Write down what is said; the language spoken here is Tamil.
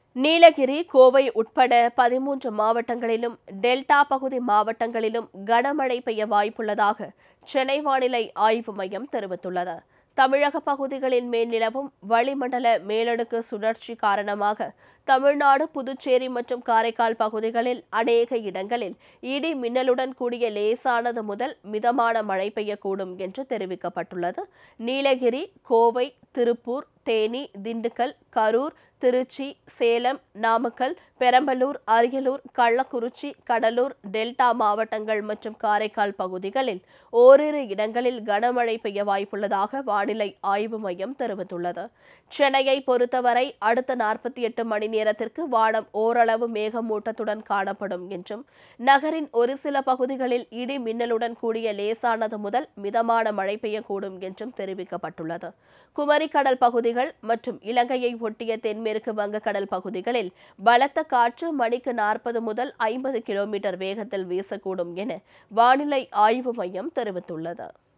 நீலகிரி கோவை உட்பட பதிமூன்று மாவட்டங்களிலும் டெல்டா பகுதி மாவட்டங்களிலும் கனமழை பெய்ய வாய்ப்புள்ளதாக சென்னை வானிலை ஆய்வு மையம் தெரிவித்துள்ளது தமிழக பகுதிகளின் மேல் நிலவும் வளிமண்டல மேலடுக்கு சுழற்சி காரணமாக தமிழ்நாடு புதுச்சேரி மற்றும் காரைக்கால் பகுதிகளில் அநேக இடங்களில் இடி மின்னலுடன் கூடிய லேசானது முதல் மிதமான மழை பெய்யக்கூடும் என்று தெரிவிக்கப்பட்டுள்ளது நீலகிரி கோவை திருப்பூர் தேனி திண்டுக்கல் கரூர் திருச்சி சேலம் நாமக்கல் பெரம்பலூர் அரியலூர் கள்ளக்குறிச்சி கடலூர் டெல்டா மாவட்டங்கள் மற்றும் காரைக்கால் பகுதிகளில் ஓரிரு இடங்களில் கனமழை பெய்ய வாய்ப்புள்ளதாக வானிலை ஆய்வு மையம் தெரிவித்துள்ளது சென்னையை பொறுத்தவரை அடுத்த நாற்பத்தி எட்டு மணி நேரத்திற்கு வானம் ஓரளவு மேகமூட்டத்துடன் காணப்படும் என்றும் நகரின் ஒரு சில பகுதிகளில் இடி மின்னலுடன் கூடிய லேசானது முதல் மிதமான மழை பெய்யக்கூடும் என்றும் தெரிவிக்கப்பட்டுள்ளது குமரிக்கடல் பகுதிகள் மற்றும் இலங்கையை ஒட்டிய தென்மேற்கு வங்கக்கடல் பகுதிகளில் பலத்த காற்று மணிக்கு நாற்பது முதல் ஐம்பது கிலோமீட்டர் வேகத்தில் வீசக்கூடும் என வானிலை ஆய்வு மையம் தெரிவித்துள்ளது